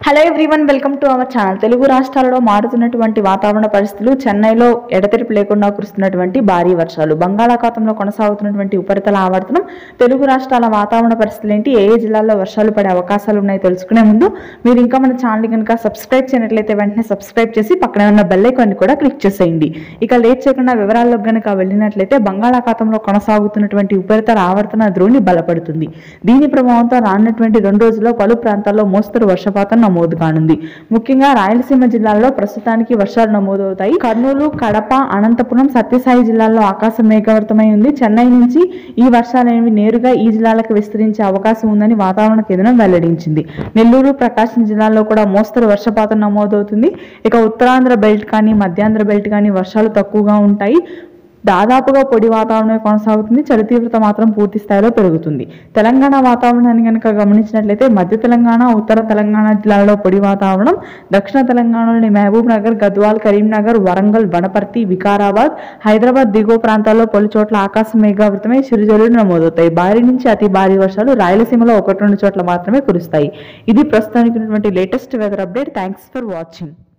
hello everyone welcome to our channel Telugu రాష్ట్రాలలో మారుతున్నటువంటి వాతావరణ పరిస్థితులు చెన్నైలో ఎడతెరిపి లేకుండా కురుస్తున్నటువంటి భారీ వర్షాలు బంగాళాఖాతంలో కొనసాగుతున్నటువంటి ఉపరితల ఆవర్తనం తెలుగు రాష్ట్రాల వాతావరణ పరిస్థితులు ఏంటి ఏ ఏ జిల్లాల్లో వర్షాలు పడే అవకాశాలు ఉన్నాయో తెలుసుకునే ముందు మీరు ఇంకా మన ఛానల్ కనుక సబ్స్క్రైబ్ చేయనట్లయితే వెంటనే సబ్స్క్రైబ్ చేసి పక్కనే ఉన్న బెల్ ఐకాన్ని కూడా క్లిక్ చేసేయండి ఇక లేట్ చేయకుండా వివరాల్లో కనుక వెళ్ళినట్లయితే బంగాళాఖాతంలో కొనసాగుతున్నటువంటి ఉపరితల ఆవర్తన ద్రోణి బలపడుతుంది దీని ప్రభావంతో రానున్నటువంటి రెండు రోజుల్లో పలు ప్రాంతాల్లో మోస్తరు వర్షపాతం నమోదు కానుంది ముఖ్యంగా రాయలసీమ జిల్లాల్లో ప్రస్తుతానికి వర్షాలు నమోదవుతాయి కర్నూలు కడప అనంతపురం సత్యసాయి జిల్లాల్లో ఆకాశం మేఘావృతమై ఉంది చెన్నై నుంచి ఈ వర్షాలనేవి నేరుగా ఈ జిల్లాలకు విస్తరించే అవకాశం ఉందని వాతావరణ కేంద్రం వెల్లడించింది నెల్లూరు ప్రకాశం జిల్లాల్లో కూడా మోస్తరు వర్షపాతం నమోదవుతుంది ఇక ఉత్తరాంధ్ర బెల్ట్ కానీ మధ్యాంధ్ర బెల్ట్ కానీ వర్షాలు తక్కువగా ఉంటాయి దాదాపుగా పొడి వాతావరణమే కొనసాగుతుంది చలి తీవ్రత మాత్రం పూర్తి స్థాయిలో పెరుగుతుంది తెలంగాణ వాతావరణాన్ని కనుక గమనించినట్లయితే మధ్య తెలంగాణ ఉత్తర తెలంగాణ జిల్లాలలో పొడి వాతావరణం దక్షిణ తెలంగాణలోని మహబూబ్ నగర్ గద్వాల్ కరీంనగర్ వరంగల్ వనపర్తి వికారాబాద్ హైదరాబాద్ దిగువ ప్రాంతాల్లో పలు చోట్ల ఆకాశం మేఘావృతమై చిరుజల్లులు నమోదవుతాయి భారీ నుంచి అతి భారీ వర్షాలు రాయలసీమలో ఒకటి రెండు చోట్ల మాత్రమే కురుస్తాయి ఇది ప్రస్తుతానికి ఉన్నటువంటి latest weather update thanks for watching